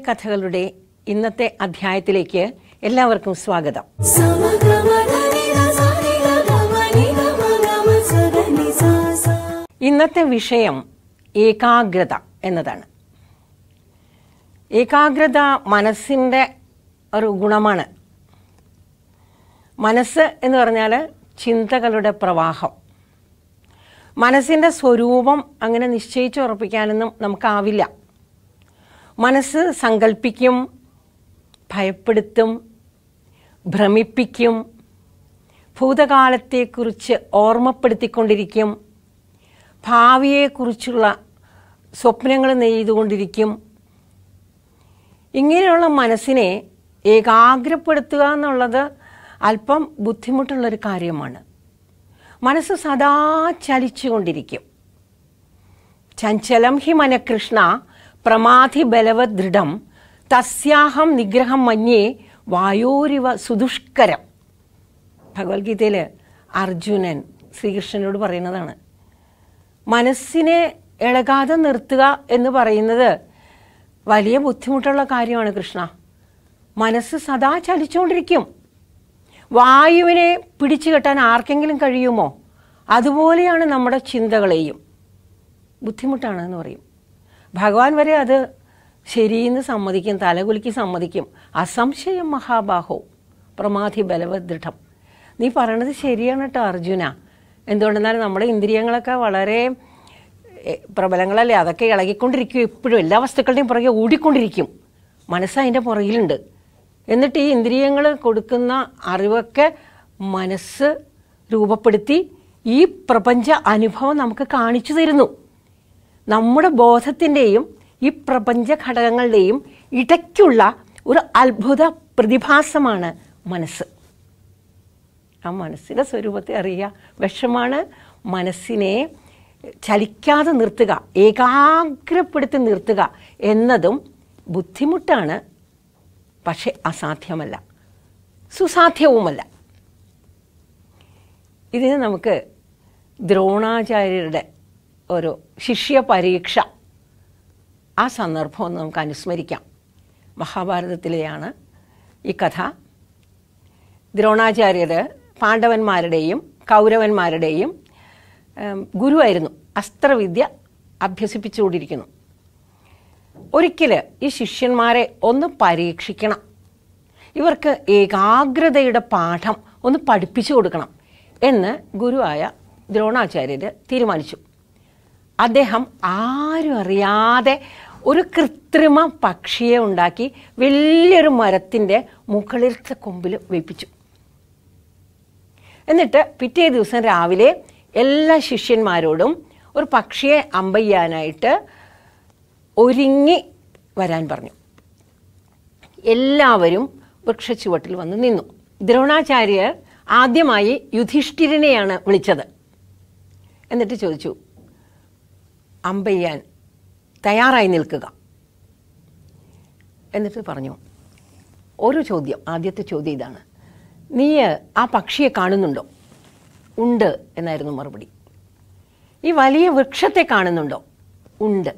കഥകളുടെ ഇന്നത്തെ അധ്യായത്തിലേക്ക് എല്ലാവർക്കും സ്വാഗതം ഇന്നത്തെ വിഷയം ഏകാഗ്രത എന്നതാണ് ഏകാഗ്രത മനസ്സിൻ്റെ ഒരു ഗുണമാണ് മനസ്സ് എന്ന് പറഞ്ഞാൽ ചിന്തകളുടെ പ്രവാഹം മനസ്സിൻ്റെ സ്വരൂപം അങ്ങനെ നിശ്ചയിച്ചുറപ്പിക്കാനൊന്നും നമുക്കാവില്ല മനസ്സ് സങ്കല്പിക്കും ഭയപ്പെടുത്തും ഭ്രമിപ്പിക്കും ഭൂതകാലത്തെക്കുറിച്ച് ഓർമ്മപ്പെടുത്തിക്കൊണ്ടിരിക്കും ഭാവിയെക്കുറിച്ചുള്ള സ്വപ്നങ്ങൾ നെയ്തുകൊണ്ടിരിക്കും ഇങ്ങനെയുള്ള മനസ്സിനെ ഏകാഗ്രപ്പെടുത്തുക എന്നുള്ളത് അല്പം ബുദ്ധിമുട്ടുള്ളൊരു കാര്യമാണ് മനസ്സ് സദാ ചലിച്ചുകൊണ്ടിരിക്കും ചഞ്ചലം ഹി മനകൃഷ്ണ പ്രമാധി ബലവത് ദൃഢം തസ്യാഹം നിഗ്രഹം മഞ്ഞേ വായോരിവ സുദുഷ്കരം ഭഗവത്ഗീതയിൽ അർജുനൻ ശ്രീകൃഷ്ണനോട് പറയുന്നതാണ് മനസ്സിനെ ഇളകാതെ നിർത്തുക എന്ന് പറയുന്നത് വലിയ ബുദ്ധിമുട്ടുള്ള കാര്യമാണ് കൃഷ്ണ മനസ്സ് സദാ ചലിച്ചുകൊണ്ടിരിക്കും വായുവിനെ പിടിച്ചു കെട്ടാൻ ആർക്കെങ്കിലും കഴിയുമോ അതുപോലെയാണ് നമ്മുടെ ചിന്തകളെയും ബുദ്ധിമുട്ടാണ് എന്ന് പറയും ഭഗവാൻ വരെ അത് ശരിയെന്ന് സമ്മതിക്കും തലകുലുക്കി സമ്മതിക്കും അസംശയം മഹാബാഹോ പ്രമാധി ബലവദൃഢം നീ പറയണത് ശരിയാണ് കേട്ടോ അർജുന എന്തുകൊണ്ടെന്നാൽ നമ്മുടെ ഇന്ദ്രിയങ്ങളൊക്കെ വളരെ എ, പ്രബലങ്ങളല്ലേ അതൊക്കെ ഇളകിക്കൊണ്ടിരിക്കും എപ്പോഴും എല്ലാ വസ്തുക്കളുടെയും പുറകെ ഓടിക്കൊണ്ടിരിക്കും മനസ്സ് അതിൻ്റെ പുറകിലുണ്ട് എന്നിട്ട് ഈ ഇന്ദ്രിയങ്ങൾ കൊടുക്കുന്ന അറിവൊക്കെ മനസ്സ് രൂപപ്പെടുത്തി ഈ പ്രപഞ്ച അനുഭവം നമുക്ക് കാണിച്ചു തരുന്നു നമ്മുടെ ബോധത്തിൻ്റെയും ഈ പ്രപഞ്ച ഘടകങ്ങളുടെയും ഇടയ്ക്കുള്ള ഒരു അത്ഭുത പ്രതിഭാസമാണ് മനസ്സ് ആ മനസ്സിൻ്റെ സ്വരൂപത്തെ അറിയുക വിഷമാണ് മനസ്സിനെ ചലിക്കാതെ നിർത്തുക ഏകാഗ്രപ്പെടുത്തി നിർത്തുക എന്നതും ബുദ്ധിമുട്ടാണ് പക്ഷെ അസാധ്യമല്ല സുസാധ്യവുമല്ല ഇതിന് നമുക്ക് ദ്രോണാചാര്യരുടെ ഒരു ശിഷ്യ പരീക്ഷ ആ സന്ദർഭം ഒന്ന് നമുക്ക് അനുസ്മരിക്കാം മഹാഭാരതത്തിലെയാണ് ഈ കഥ ദ്രോണാചാര്യർ പാണ്ഡവന്മാരുടെയും കൗരവന്മാരുടെയും ഉം, ഗുരുവായിരുന്നു അസ്ത്രവിദ്യ അഭ്യസിപ്പിച്ചുകൊണ്ടിരിക്കുന്നു ഒരിക്കൽ ഈ ശിഷ്യന്മാരെ ഒന്ന് പരീക്ഷിക്കണം ഇവർക്ക് ഏകാഗ്രതയുടെ പാഠം ഒന്ന് പഠിപ്പിച്ചു കൊടുക്കണം എന്ന് ഗുരുവായ ദ്രോണാചാര്യർ തീരുമാനിച്ചു അദ്ദേഹം ആരും അറിയാതെ ഒരു കൃത്രിമ പക്ഷിയെ ഉണ്ടാക്കി വലിയൊരു മരത്തിൻ്റെ മുകളിലത്തെ കൊമ്പിൽ വെപ്പിച്ചു എന്നിട്ട് പിറ്റേ ദിവസം രാവിലെ എല്ലാ ശിഷ്യന്മാരോടും ഒരു പക്ഷിയെ അമ്പയ്യാനായിട്ട് ഒരുങ്ങി വരാൻ പറഞ്ഞു എല്ലാവരും വൃക്ഷച്ചുവട്ടിൽ വന്ന് നിന്നു ദ്രോണാചാര്യർ ആദ്യമായി യുധിഷ്ഠിരനെയാണ് വിളിച്ചത് എന്നിട്ട് ചോദിച്ചു അമ്പയ്യാൻ തയ്യാറായി നിൽക്കുക എന്നിട്ട് പറഞ്ഞു ഒരു ചോദ്യം ആദ്യത്തെ ചോദ്യം ഇതാണ് നീ ആ പക്ഷിയെ കാണുന്നുണ്ടോ ഉണ്ട് എന്നായിരുന്നു മറുപടി ഈ വലിയ വൃക്ഷത്തെ കാണുന്നുണ്ടോ ഉണ്ട്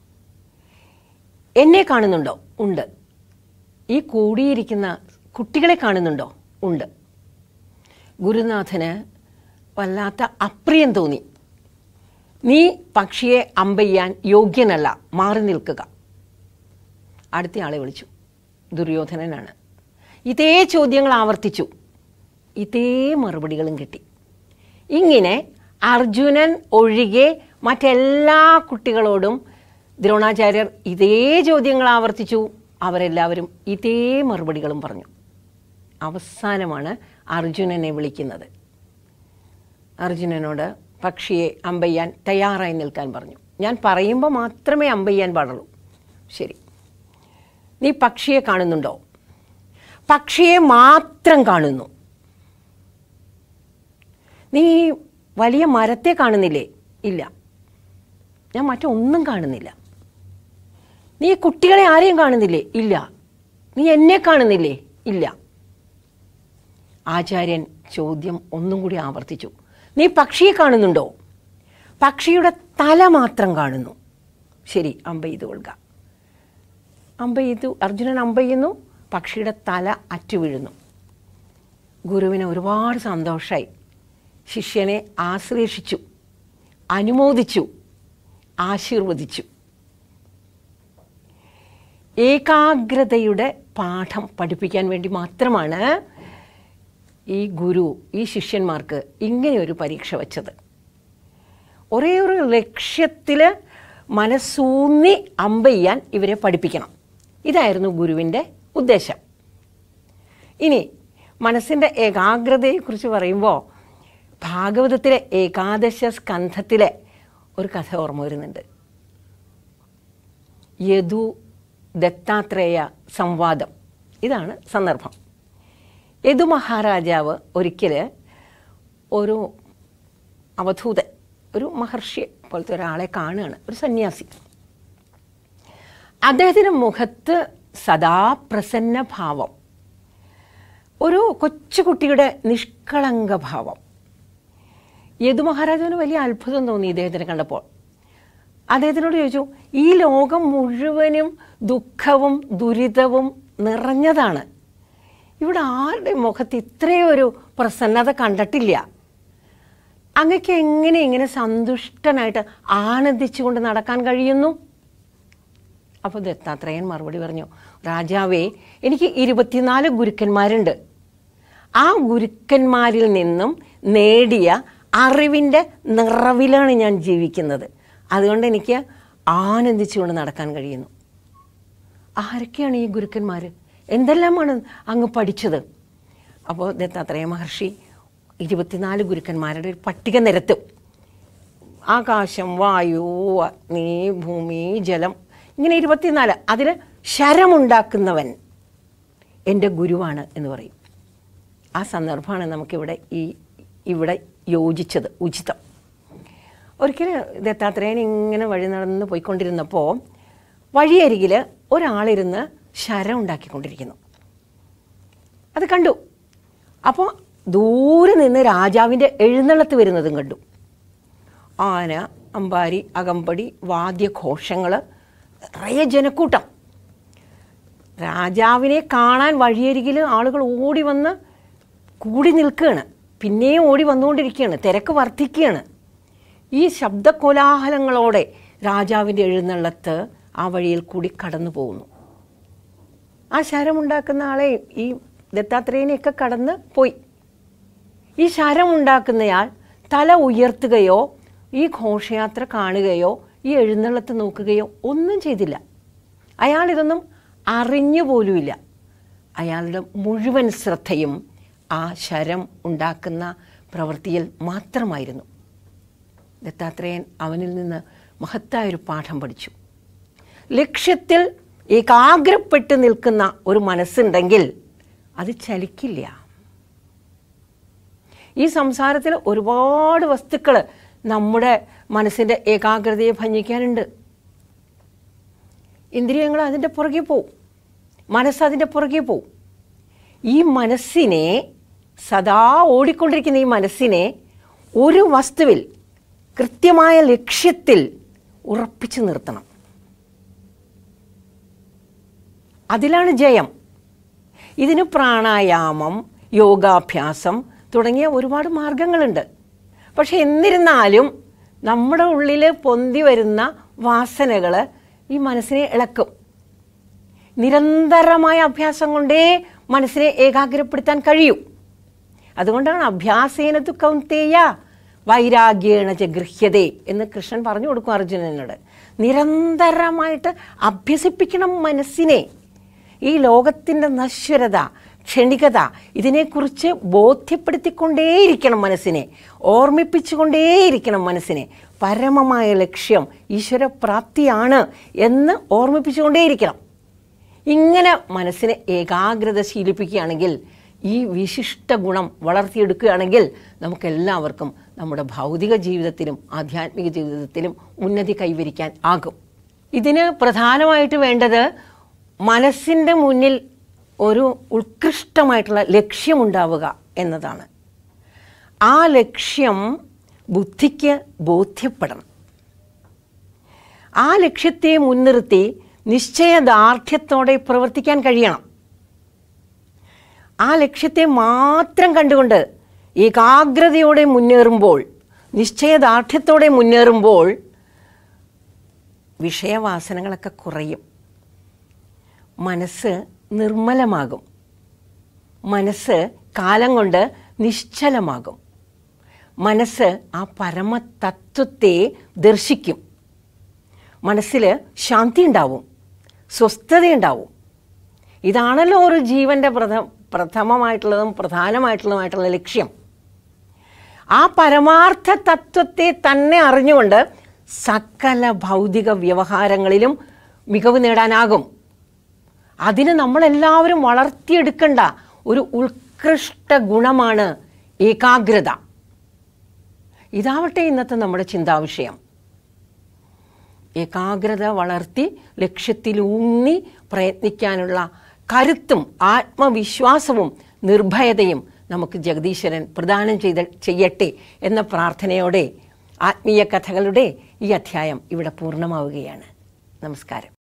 എന്നെ കാണുന്നുണ്ടോ ഉണ്ട് ഈ കൂടിയിരിക്കുന്ന കുട്ടികളെ കാണുന്നുണ്ടോ ഉണ്ട് ഗുരുനാഥന് വല്ലാത്ത അപ്രിയം തോന്നി നീ പക്ഷിയെ അമ്പയ്യാൻ യോഗ്യനല്ല മാറി നിൽക്കുക അടുത്ത ആളെ വിളിച്ചു ദുര്യോധനനാണ് ഇതേ ചോദ്യങ്ങൾ ആവർത്തിച്ചു ഇതേ മറുപടികളും കിട്ടി ഇങ്ങനെ അർജുനൻ ഒഴികെ മറ്റെല്ലാ കുട്ടികളോടും ദ്രോണാചാര്യർ ഇതേ ചോദ്യങ്ങൾ ആവർത്തിച്ചു അവരെല്ലാവരും ഇതേ മറുപടികളും പറഞ്ഞു അവസാനമാണ് അർജുനനെ വിളിക്കുന്നത് അർജുനനോട് പക്ഷിയെ അമ്പയ്യാൻ തയ്യാറായി നിൽക്കാൻ പറഞ്ഞു ഞാൻ പറയുമ്പോൾ മാത്രമേ അമ്പയ്യാൻ പാടുള്ളൂ ശരി നീ പക്ഷിയെ കാണുന്നുണ്ടോ പക്ഷിയെ മാത്രം കാണുന്നു നീ വലിയ മരത്തെ കാണുന്നില്ലേ ഇല്ല ഞാൻ മറ്റൊന്നും കാണുന്നില്ല നീ കുട്ടികളെ ആരെയും കാണുന്നില്ലേ ഇല്ല നീ എന്നെ കാണുന്നില്ലേ ഇല്ല ആചാര്യൻ ചോദ്യം ഒന്നും കൂടി ആവർത്തിച്ചു നീ പക്ഷിയെ കാണുന്നുണ്ടോ പക്ഷിയുടെ തല മാത്രം കാണുന്നു ശരി അമ്പ ഇത് കൊള്ളുക അമ്പെയ്തു അർജുനൻ അമ്പെയ്യുന്നു പക്ഷിയുടെ തല അറ്റു വീഴുന്നു ഗുരുവിന് ഒരുപാട് സന്തോഷമായി ശിഷ്യനെ ആശ്ലേഷിച്ചു അനുമോദിച്ചു ആശീർവദിച്ചു ഏകാഗ്രതയുടെ പാഠം പഠിപ്പിക്കാൻ വേണ്ടി മാത്രമാണ് ഈ ഗുരു ഈ ശിഷ്യന്മാർക്ക് ഇങ്ങനെ ഒരു പരീക്ഷ വച്ചത് ഒരേ ഒരു ലക്ഷ്യത്തിൽ മനസ്സൂന്നി അമ്പെയ്യാൻ ഇവരെ പഠിപ്പിക്കണം ഇതായിരുന്നു ഗുരുവിൻ്റെ ഉദ്ദേശം ഇനി മനസ്സിൻ്റെ ഏകാഗ്രതയെക്കുറിച്ച് പറയുമ്പോൾ ഭാഗവതത്തിലെ ഏകാദശ സ്കന്ധത്തിലെ ഒരു കഥ ഓർമ്മ വരുന്നുണ്ട് യദു ദത്താത്രേയ സംവാദം ഇതാണ് സന്ദർഭം യദു മഹാരാജാവ് ഒരിക്കൽ ഒരു അവധൂതൻ ഒരു മഹർഷി പോലത്തെ ഒരാളെ കാണുകയാണ് ഒരു സന്യാസി അദ്ദേഹത്തിൻ്റെ മുഖത്ത് സദാ പ്രസന്ന ഭാവം ഒരു കൊച്ചുകുട്ടിയുടെ നിഷ്കളങ്ക ഭാവം യദു മഹാരാജാവിന് വലിയ അത്ഭുതം തോന്നി ഇദ്ദേഹത്തിനെ കണ്ടപ്പോൾ അദ്ദേഹത്തിനോട് ചോദിച്ചു ഈ ലോകം മുഴുവനും ദുഃഖവും ദുരിതവും നിറഞ്ഞതാണ് ഇവിടെ ആരുടെ മുഖത്ത് ഇത്രയൊരു പ്രസന്നത കണ്ടിട്ടില്ല അങ്ങക്ക് എങ്ങനെ ഇങ്ങനെ സന്തുഷ്ടനായിട്ട് ആനന്ദിച്ചുകൊണ്ട് നടക്കാൻ കഴിയുന്നു അപ്പോൾ ദത്താത്രേയൻ മറുപടി പറഞ്ഞു രാജാവേ എനിക്ക് ഇരുപത്തിനാല് ഗുരുക്കന്മാരുണ്ട് ആ ഗുരുക്കന്മാരിൽ നിന്നും നേടിയ അറിവിൻ്റെ നിറവിലാണ് ഞാൻ ജീവിക്കുന്നത് അതുകൊണ്ട് എനിക്ക് ആനന്ദിച്ചുകൊണ്ട് നടക്കാൻ കഴിയുന്നു ആരൊക്കെയാണ് ഈ ഗുരുക്കന്മാർ എന്തെല്ലാമാണ് അങ്ങ് പഠിച്ചത് അപ്പോൾ ദത്താത്രേയ മഹർഷി ഇരുപത്തിനാല് ഗുരുക്കന്മാരുടെ ഒരു പട്ടിക നിരത്തും ആകാശം വായു അഗ്നി ഭൂമി ജലം ഇങ്ങനെ ഇരുപത്തിനാല് അതിൽ ശരമുണ്ടാക്കുന്നവൻ എൻ്റെ ഗുരുവാണ് എന്ന് പറയും ആ സന്ദർഭമാണ് നമുക്കിവിടെ ഈ ഇവിടെ യോജിച്ചത് ഉചിതം ഒരിക്കൽ ദത്താത്രേയൻ ഇങ്ങനെ വഴി നടന്ന് പോയിക്കൊണ്ടിരുന്നപ്പോൾ വഴിയരികിൽ ഒരാളിരുന്ന് ശരം ഉണ്ടാക്കിക്കൊണ്ടിരിക്കുന്നു അത് കണ്ടു അപ്പോൾ ദൂരെ നിന്ന് രാജാവിൻ്റെ എഴുന്നള്ളത്ത് വരുന്നതും കണ്ടു ആന അമ്പാരി അകമ്പടി വാദ്യഘോഷങ്ങൾ നിറയെ ജനക്കൂട്ടം രാജാവിനെ കാണാൻ വഴിയരികിൽ ആളുകൾ ഓടി വന്ന് കൂടി നിൽക്കുകയാണ് പിന്നെയും ഓടി വന്നുകൊണ്ടിരിക്കുകയാണ് തിരക്ക് വർദ്ധിക്കുകയാണ് ഈ ശബ്ദകോലാഹലങ്ങളോടെ രാജാവിൻ്റെ എഴുന്നള്ളത്ത് ആ വഴിയിൽ കൂടി കടന്നു പോകുന്നു ആ ശരമുണ്ടാക്കുന്ന ആളെ ഈ ദത്താത്രേയനെയൊക്കെ കടന്ന് പോയി ഈ ശരമുണ്ടാക്കുന്നയാൾ തല ഉയർത്തുകയോ ഈ ഘോഷയാത്ര കാണുകയോ ഈ എഴുന്നള്ളത്ത് നോക്കുകയോ ഒന്നും ചെയ്തില്ല അയാൾ ഇതൊന്നും അറിഞ്ഞു പോലുമില്ല അയാളുടെ മുഴുവൻ ശ്രദ്ധയും ആ ശരം ഉണ്ടാക്കുന്ന പ്രവൃത്തിയിൽ മാത്രമായിരുന്നു ദത്താത്രേയൻ അവനിൽ നിന്ന് മഹത്തായൊരു പാഠം പഠിച്ചു ലക്ഷ്യത്തിൽ ഏകാഗ്രപ്പെട്ട് നിൽക്കുന്ന ഒരു മനസ്സുണ്ടെങ്കിൽ അത് ചലിക്കില്ല ഈ സംസാരത്തിൽ ഒരുപാട് വസ്തുക്കൾ നമ്മുടെ മനസ്സിൻ്റെ ഏകാഗ്രതയെ ഭഞ്ജിക്കാനുണ്ട് ഇന്ദ്രിയങ്ങൾ അതിൻ്റെ പുറകെ പോവും മനസ്സ് അതിൻ്റെ പുറകെ പോവും ഈ മനസ്സിനെ സദാ ഓടിക്കൊണ്ടിരിക്കുന്ന ഈ മനസ്സിനെ ഒരു വസ്തുവിൽ കൃത്യമായ ലക്ഷ്യത്തിൽ ഉറപ്പിച്ചു നിർത്തണം അതിലാണ് ജയം ഇതിന് പ്രാണായാമം യോഗാഭ്യാസം തുടങ്ങിയ ഒരുപാട് മാർഗങ്ങളുണ്ട് പക്ഷെ എന്നിരുന്നാലും നമ്മുടെ ഉള്ളിൽ പൊന്തി വരുന്ന വാസനകൾ ഈ മനസ്സിനെ ഇളക്കും നിരന്തരമായ അഭ്യാസം കൊണ്ടേ മനസ്സിനെ ഏകാഗ്രപ്പെടുത്താൻ കഴിയൂ അതുകൊണ്ടാണ് അഭ്യാസേന തു കൗന്തേയ വൈരാഗ്യേണ ച ഗൃഹ്യതേ എന്ന് കൃഷ്ണൻ പറഞ്ഞു കൊടുക്കും അർജുനനോട് നിരന്തരമായിട്ട് അഭ്യസിപ്പിക്കണം മനസ്സിനെ ഈ ലോകത്തിൻ്റെ നശ്വരത ക്ഷണികത ഇതിനെക്കുറിച്ച് ബോധ്യപ്പെടുത്തിക്കൊണ്ടേയിരിക്കണം മനസ്സിനെ ഓർമ്മിപ്പിച്ചുകൊണ്ടേയിരിക്കണം മനസ്സിനെ പരമമായ ലക്ഷ്യം ഈശ്വരപ്രാപ്തിയാണ് എന്ന് ഓർമ്മിപ്പിച്ചുകൊണ്ടേയിരിക്കണം ഇങ്ങനെ മനസ്സിനെ ഏകാഗ്രത ശീലിപ്പിക്കുകയാണെങ്കിൽ ഈ വിശിഷ്ട ഗുണം വളർത്തിയെടുക്കുകയാണെങ്കിൽ നമുക്കെല്ലാവർക്കും നമ്മുടെ ഭൗതിക ജീവിതത്തിലും ആധ്യാത്മിക ജീവിതത്തിലും ഉന്നതി കൈവരിക്കാൻ ആകും ഇതിന് പ്രധാനമായിട്ട് വേണ്ടത് മനസ്സിൻ്റെ മുന്നിൽ ഒരു ഉത്കൃഷ്ടമായിട്ടുള്ള ലക്ഷ്യമുണ്ടാവുക എന്നതാണ് ആ ലക്ഷ്യം ബുദ്ധിക്ക് ബോധ്യപ്പെടണം ആ ലക്ഷ്യത്തെ മുൻനിർത്തി നിശ്ചയദാർഢ്യത്തോടെ പ്രവർത്തിക്കാൻ കഴിയണം ആ ലക്ഷ്യത്തെ മാത്രം കണ്ടുകൊണ്ട് ഏകാഗ്രതയോടെ മുന്നേറുമ്പോൾ നിശ്ചയദാർഢ്യത്തോടെ മുന്നേറുമ്പോൾ വിഷയവാസനകളൊക്കെ കുറയും മനസ്സ് നിർമ്മലമാകും മനസ്സ് കാലം കൊണ്ട് നിശ്ചലമാകും മനസ്സ് ആ പരമതത്വത്തെ ദർശിക്കും മനസ്സിൽ ശാന്തി ഉണ്ടാവും സ്വസ്ഥതയുണ്ടാവും ഇതാണല്ലോ ഒരു ജീവൻ്റെ പ്രഥ പ്രഥമമായിട്ടുള്ളതും പ്രധാനമായിട്ടുള്ളതുമായിട്ടുള്ള ലക്ഷ്യം ആ പരമാർത്ഥ തത്വത്തെ തന്നെ അറിഞ്ഞുകൊണ്ട് സകല ഭൗതിക വ്യവഹാരങ്ങളിലും മികവ് നേടാനാകും അതിന് നമ്മളെല്ലാവരും വളർത്തിയെടുക്കേണ്ട ഒരു ഉത്കൃഷ്ട ഗുണമാണ് ഏകാഗ്രത ഇതാവട്ടെ ഇന്നത്തെ നമ്മുടെ ചിന്താവിഷയം ഏകാഗ്രത വളർത്തി ലക്ഷ്യത്തിലൂന്നി പ്രയത്നിക്കാനുള്ള കരുത്തും ആത്മവിശ്വാസവും നിർഭയതയും നമുക്ക് ജഗദീശ്വരൻ പ്രദാനം ചെയ്ത ചെയ്യട്ടെ എന്ന പ്രാർത്ഥനയോടെ ആത്മീയ കഥകളുടെ ഈ അധ്യായം ഇവിടെ പൂർണ്ണമാവുകയാണ് നമസ്കാരം